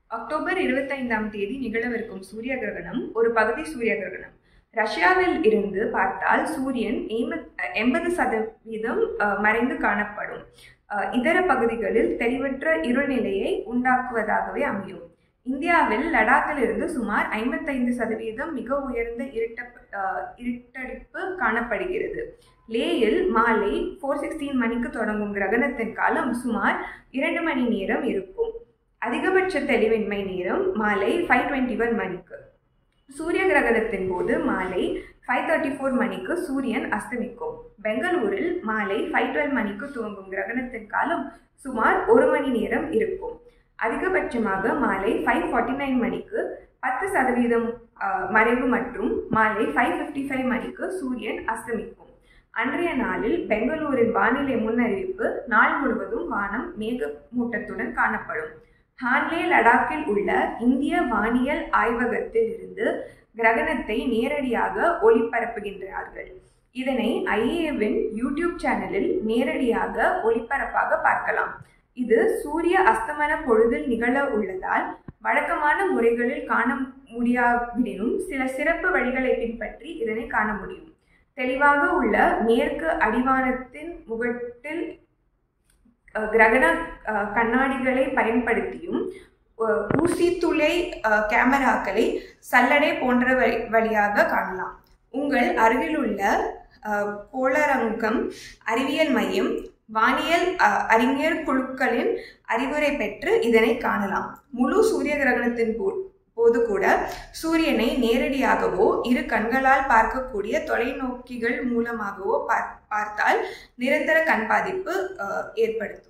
October இருபத்தைந்தாம் தேதி நிகழவிருக்கும் சூரிய கிரகணம் ஒரு பகுதி சூரிய கிரகணம் ரஷ்யாவில் இருந்து பார்த்தால் சூரியன் எண்பது சதவீதம் அஹ், மறைந்து காணப்படும் அஹ், இதர பகுதிகளில் தெளிவற்ற இருள்நிலையை உண்டாக்குவதாகவே அமையும் இந்தியாவில் லடாக்கில் இருந்து சுமார் ஐம்பத்தைந்து சதவீதம் மிக உயர்ந்த இருட்ட அஹ், இருட்டடிப்பு காணப்படுகிறது லேயில் மாலை ஃபோர் சிக்ஸ்டீன் மணிக்கு தொடங்கும் கிரகணத்தின் காலம் சுமார் இரண்டு மணி நேரம் இருக்கும் அதிகபட்ச தெளிவின்மை நேரம் மாலை ஃபைவ் டுவெண்ட்டி ஒன் மணிக்கு சூரிய கிரகணத்தின் போது மாலை ஃபைவ் தேர்ட்டி ஃபோர் மணிக்கு சூரியன் அஸ்தமிக்கும் பெங்களூரில் மாலை ஃபைவ் டுவெல் மணிக்கு துவங்கும் கிரகணத்தின் காலம் சுமார் ஒரு மணி நேரம் இருக்கும் அதிகபட்சமாக மாலை ஃபைவ் ஃபார்ட்டி நைன் மணிக்கு பத்து சதவீதம் அஹ், மறைவு மற்றும் மாலை ஃபைவ் ஃபிஃப்டி ஃபைவ் மணிக்கு சூரியன் அஸ்தமிக்கும் அன்றைய நாளில் பெங்களூரின் வானிலை முன்னறிவிப்பு நாள் முழுவதும் வானம் மேகமூட்டத்துடன் காணப்படும் ஹான்லே லடாக்கில் உள்ள இந்திய வானியல் ஆய்வகத்தில் இருந்து கிரகணத்தை நேரடியாக ஒளிபரப்புகின்றார்கள் இதனை ஐஏவின் யூடியூப் சேனலில் நேரடியாக ஒளிபரப்பாக பார்க்கலாம் இது சூரிய அஸ்தமன பொழுதில் நிகழ உள்ளதால் வழக்கமான முறைகளில் காண முடியாவிடனும் சில சிறப்பு வழிகளை பின்பற்றி இதனை காண முடியும் தெளிவாக உள்ள மேற்கு அடிவானத்தின் முகட்டில் அஹ், கிரகண அஹ், கண்ணாடிகளை பயன்படுத்தியும் அஹ், ஊசி துளை அஹ், கேமராக்களை சல்லடை போன்ற வழி- வழியாக காணலாம் உங்கள் அருகிலுள்ள அஹ், கோளரங்கம் அறிவியல் மையம் வானியல் அஹ், அறிஞர் குழுக்களின் அறிவுரை பெற்று இதனை காணலாம் முழு சூரிய கிரகணத்தின் போ போது கூட சூரியனை நேரடியாகவோ இரு கண்களால் பார்க்கக்கூடிய தொலைநோக்கிகள் மூலமாகவோ பார்- பார்த்தால் நிரந்தர கண் பாதிப்பு அஹ், ஏற்படுத்தும்